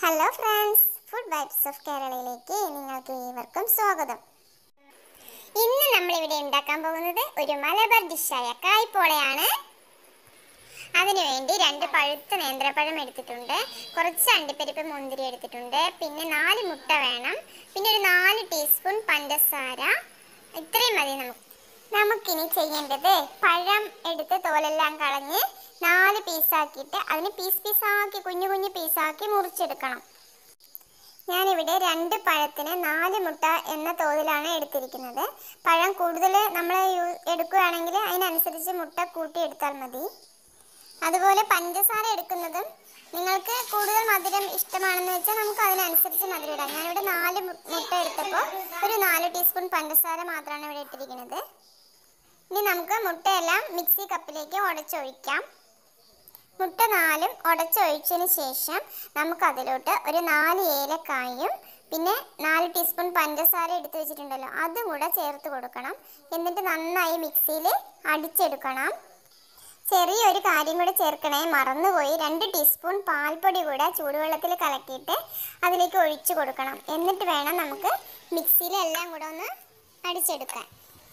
hello friends food vibes of കേരളയിലേക്ക് നിങ്ങൾക്ക് ഏവർക്കും സ്വാഗതം ഇന്ന് നമ്മൾ ഇവിടെ ഉണ്ടാക്കാൻ പോകുന്നത് ഒരു മലബാർ ഡിഷായ കായ്പോളയാണ് അതിനുവേണ്ടി രണ്ട് പഴുത്ത നേന്ത്രപ്പഴം എടുത്തിട്ടുണ്ട് കുറച്ച് അണ്ടിപ്പരിപ്പ് മുന്തിരി എടുത്തിട്ടുണ്ട് പിന്നെ നാല് മുട്ട വേണം പിന്നെ ഒരു നാല് ടീസ്പൂൺ പഞ്ചസാര ഇത്രയും മതി നമുക്ക് നമുക്കിനി ചെയ്യേണ്ടത് പഴം എടുത്ത് തോലെല്ലാം കളഞ്ഞ് നാല് പീസാക്കിയിട്ട് അതിന് പീസ് പീസാക്കി കുഞ്ഞു കുഞ്ഞു പീസാക്കി മുറിച്ചെടുക്കണം ഞാനിവിടെ രണ്ട് പഴത്തിന് നാല് മുട്ട എന്ന തോതിലാണ് എടുത്തിരിക്കുന്നത് പഴം കൂടുതൽ നമ്മൾ എടുക്കുകയാണെങ്കിൽ അതിനനുസരിച്ച് മുട്ട കൂട്ടി എടുത്താൽ മതി അതുപോലെ പഞ്ചസാര എടുക്കുന്നതും നിങ്ങൾക്ക് കൂടുതൽ മധുരം ഇഷ്ടമാണെന്ന് വെച്ചാൽ നമുക്ക് അതിനനുസരിച്ച് മധുരം ഇടാം ഞാനിവിടെ നാല് മു- മുട്ട എടുത്തപ്പോൾ ഒരു നാല് ടീസ്പൂൺ പഞ്ചസാര മാത്രമാണ് ഇവിടെ ഇട്ടിരിക്കുന്നത് ഇനി നമുക്ക് മുട്ടയെല്ലാം മിക്സി കപ്പിലേക്ക് ഉടച്ചൊഴിക്കാം മുട്ട നാലും ഉടച്ചൊഴിച്ചതിന് ശേഷം നമുക്ക് അതിലോട്ട് ഒരു നാല് ഏലക്കായും പിന്നെ നാല് ടീസ്പൂൺ പഞ്ചസാര എടുത്തു വെച്ചിട്ടുണ്ടല്ലോ അതും കൂടെ ചേർത്ത് കൊടുക്കണം എന്നിട്ട് നന്നായി മിക്സിയിൽ അടിച്ചെടുക്കണം ചെറിയൊരു കാര്യം കൂടെ ചേർക്കണേ മറന്നുപോയി രണ്ട് ടീസ്പൂൺ പാൽപ്പൊടി കൂടെ ചൂടുവെള്ളത്തിൽ കലക്കിയിട്ട് അതിലേക്ക് ഒഴിച്ചു കൊടുക്കണം എന്നിട്ട് വേണം നമുക്ക് മിക്സിയിൽ എല്ലാം കൂടെ ഒന്ന് അടിച്ചെടുക്കാൻ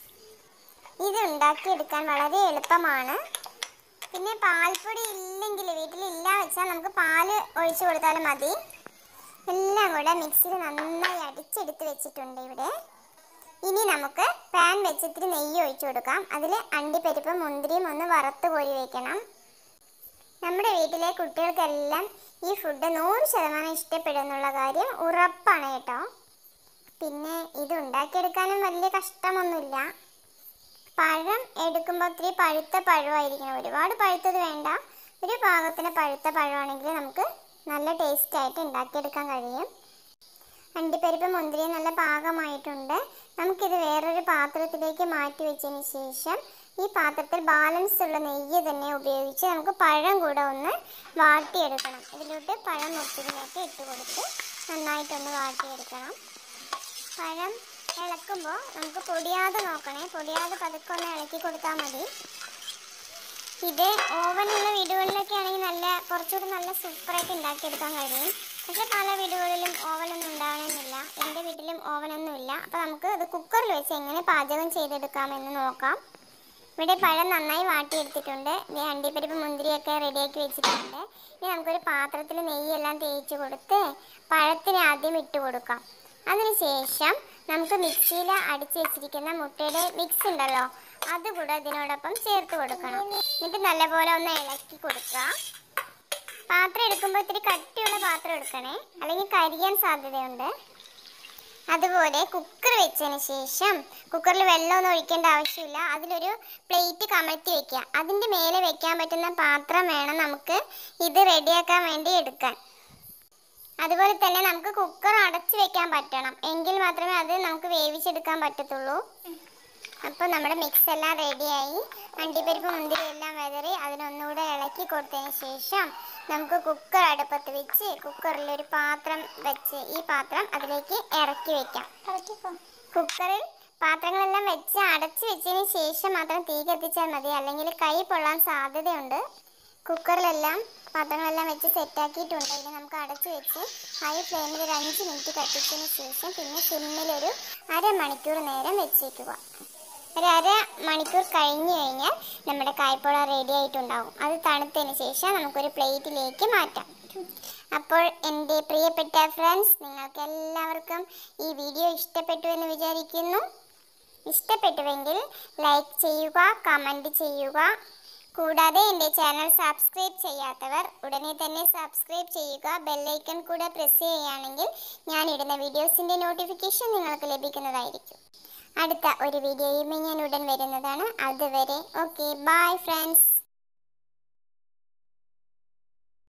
ഇത് ഉണ്ടാക്കിയെടുക്കാൻ വളരെ എളുപ്പമാണ് പിന്നെ പാൽപ്പൊടി ഇല്ലെങ്കിൽ വീട്ടിലില്ല വെച്ചാൽ നമുക്ക് പാല് ഒഴിച്ചു കൊടുത്താലും മതി എല്ലാം കൂടെ മിക്സിയിൽ നന്നായി അടിച്ചെടുത്ത് വെച്ചിട്ടുണ്ട് ഇവിടെ ഇനി നമുക്ക് പാൻ വെച്ച് ഇത്തിരി നെയ്യ് ഒഴിച്ചു കൊടുക്കാം അതിൽ അണ്ടിപ്പരിപ്പും മുന്തിരിയും ഒന്ന് വറുത്ത് കോരി വെക്കണം നമ്മുടെ വീട്ടിലെ കുട്ടികൾക്കെല്ലാം ഈ ഫുഡ് നൂറ് ശതമാനം ഇഷ്ടപ്പെടുന്നുള്ള കാര്യം ഉറപ്പാണ് കേട്ടോ പിന്നെ ഇത് ഉണ്ടാക്കിയെടുക്കാനും വലിയ കഷ്ടമൊന്നുമില്ല പഴം എടുക്കുമ്പോൾ ഒത്തിരി പഴുത്ത പഴമായിരിക്കണം ഒരുപാട് പഴുത്തത് വേണ്ട ഒരു പാകത്തിന് പഴുത്ത പഴമാണെങ്കിൽ നമുക്ക് നല്ല ടേസ്റ്റ് ആയിട്ട് ഉണ്ടാക്കിയെടുക്കാൻ കഴിയും അണ്ടിപ്പരിപ്പ് മുന്തിരി നല്ല പാകമായിട്ടുണ്ട് നമുക്കിത് വേറൊരു പാത്രത്തിലേക്ക് മാറ്റി വെച്ചതിന് ശേഷം ഈ പാത്രത്തിൽ ബാലൻസ് ഉള്ള നെയ്യ് തന്നെ ഉപയോഗിച്ച് നമുക്ക് പഴം കൂടെ ഒന്ന് വാട്ടിയെടുക്കണം ഇതിലോട്ട് പഴം മുറിച്ചതിലേക്ക് ഇട്ട് കൊടുത്ത് നന്നായിട്ടൊന്ന് വാട്ടിയെടുക്കണം പഴം ഇളക്കുമ്പോൾ നമുക്ക് പൊടിയാതെ നോക്കണേ പൊടിയാതെ പതുക്കെ ഒന്ന് ഇളക്കി കൊടുത്താൽ മതി ഇത് ഓവനുള്ള വീടുകളിലൊക്കെ ആണെങ്കിൽ നല്ല കുറച്ചുകൂടി നല്ല സൂപ്പറായിട്ട് ഉണ്ടാക്കിയെടുക്കാൻ കഴിയും പക്ഷെ പല വീടുകളിലും ഓവനൊന്നും ഉണ്ടാവണമെന്നില്ല എൻ്റെ വീട്ടിലും ഓവനൊന്നും ഇല്ല അപ്പോൾ നമുക്ക് ഇത് കുക്കറിൽ വെച്ച് എങ്ങനെ പാചകം ചെയ്തെടുക്കാമെന്ന് നോക്കാം ഇവിടെ പഴം നന്നായി വാട്ടിയെടുത്തിട്ടുണ്ട് ഇത് അണ്ടിപ്പരിപ്പ് മുന്തിരിയൊക്കെ റെഡിയാക്കി വെച്ചിട്ടുണ്ട് ഇനി നമുക്കൊരു പാത്രത്തിൽ നെയ്യെല്ലാം തേച്ച് കൊടുത്ത് പഴത്തിന് ആദ്യം ഇട്ട് കൊടുക്കാം അതിനുശേഷം നമുക്ക് മിക്സിയിൽ അടിച്ച് വെച്ചിരിക്കുന്ന മുട്ടയുടെ മിക്സ് ഉണ്ടല്ലോ അത് കൂടെ ഇതിനോടൊപ്പം ചേർത്ത് കൊടുക്കണം എന്നിട്ട് നല്ലപോലെ ഒന്ന് ഇളക്കി കൊടുക്കുക പാത്രം എടുക്കുമ്പോൾ ഇത്തിരി കട്ടിയുള്ള പാത്രം എടുക്കണേ അല്ലെങ്കിൽ കരിയാൻ സാധ്യതയുണ്ട് അതുപോലെ കുക്കർ വെച്ചതിന് ശേഷം കുക്കറിൽ വെള്ളമൊന്നും ഒഴിക്കേണ്ട ആവശ്യമില്ല അതിലൊരു പ്ലേറ്റ് കമഴ്ത്തി വെക്കുക അതിൻ്റെ മേലെ വെക്കാൻ പറ്റുന്ന പാത്രം വേണം നമുക്ക് ഇത് റെഡിയാക്കാൻ വേണ്ടി എടുക്കാൻ അതുപോലെ തന്നെ നമുക്ക് കുക്കർ അടച്ചു വെക്കാൻ പറ്റണം എങ്കിൽ മാത്രമേ അത് നമുക്ക് വേവിച്ചെടുക്കാൻ പറ്റത്തുള്ളൂ അപ്പോൾ നമ്മുടെ മിക്സ് എല്ലാം റെഡിയായി അണ്ടിപ്പരിപ്പ് മുന്തിരി എല്ലാം വെതറി അതിനൊന്നുകൂടെ ഇളക്കി കൊടുത്തതിന് ശേഷം നമുക്ക് കുക്കർ അടുപ്പത്ത് വെച്ച് കുക്കറിൽ ഒരു പാത്രം വെച്ച് ഈ പാത്രം അതിലേക്ക് ഇറക്കി വെക്കാം കുക്കറിൽ പാത്രങ്ങളെല്ലാം വെച്ച് അടച്ചു വെച്ചതിന് ശേഷം മാത്രം തീ കത്തിച്ചാൽ മതി അല്ലെങ്കിൽ കൈ പൊള്ളാൻ സാധ്യതയുണ്ട് കുക്കറിലെല്ലാം പാത്രങ്ങളെല്ലാം വെച്ച് സെറ്റാക്കിയിട്ടുണ്ട് ഇനി നമുക്ക് അടച്ചു വെച്ച് ഹൈ ഫ്ലെയിമിൽ ഒരു അഞ്ച് മിനിറ്റ് കത്തിച്ചതിന് ശേഷം പിന്നെ സിമ്മിലൊരു അരമണിക്കൂർ നേരം വെച്ചേക്കുക ഒരു അര മണിക്കൂർ കഴിഞ്ഞു കഴിഞ്ഞാൽ നമ്മുടെ കായ്പോള റെഡി ആയിട്ടുണ്ടാവും അത് തണുത്തതിന് ശേഷം നമുക്കൊരു പ്ലേറ്റിലേക്ക് മാറ്റാം അപ്പോൾ എൻ്റെ പ്രിയപ്പെട്ട ഫ്രണ്ട്സ് നിങ്ങൾക്ക് എല്ലാവർക്കും ഈ വീഡിയോ ഇഷ്ടപ്പെട്ടു എന്ന് വിചാരിക്കുന്നു ഇഷ്ടപ്പെട്ടുവെങ്കിൽ ലൈക്ക് ചെയ്യുക കമൻറ്റ് ചെയ്യുക കൂടാതെ എൻ്റെ ചാനൽ സബ്സ്ക്രൈബ് ചെയ്യാത്തവർ ഉടനെ തന്നെ സബ്സ്ക്രൈബ് ചെയ്യുക ബെല്ലൈക്കൺ കൂടെ പ്രസ് ചെയ്യുകയാണെങ്കിൽ ഞാൻ ഇടുന്ന വീഡിയോസിൻ്റെ നോട്ടിഫിക്കേഷൻ നിങ്ങൾക്ക് ലഭിക്കുന്നതായിരിക്കും അടുത്ത ഒരു വീഡിയോയുമായി ഞാൻ ഉടൻ വരുന്നതാണ് അതുവരെ ഓക്കെ ബൈ ഫ്രണ്ട്സ്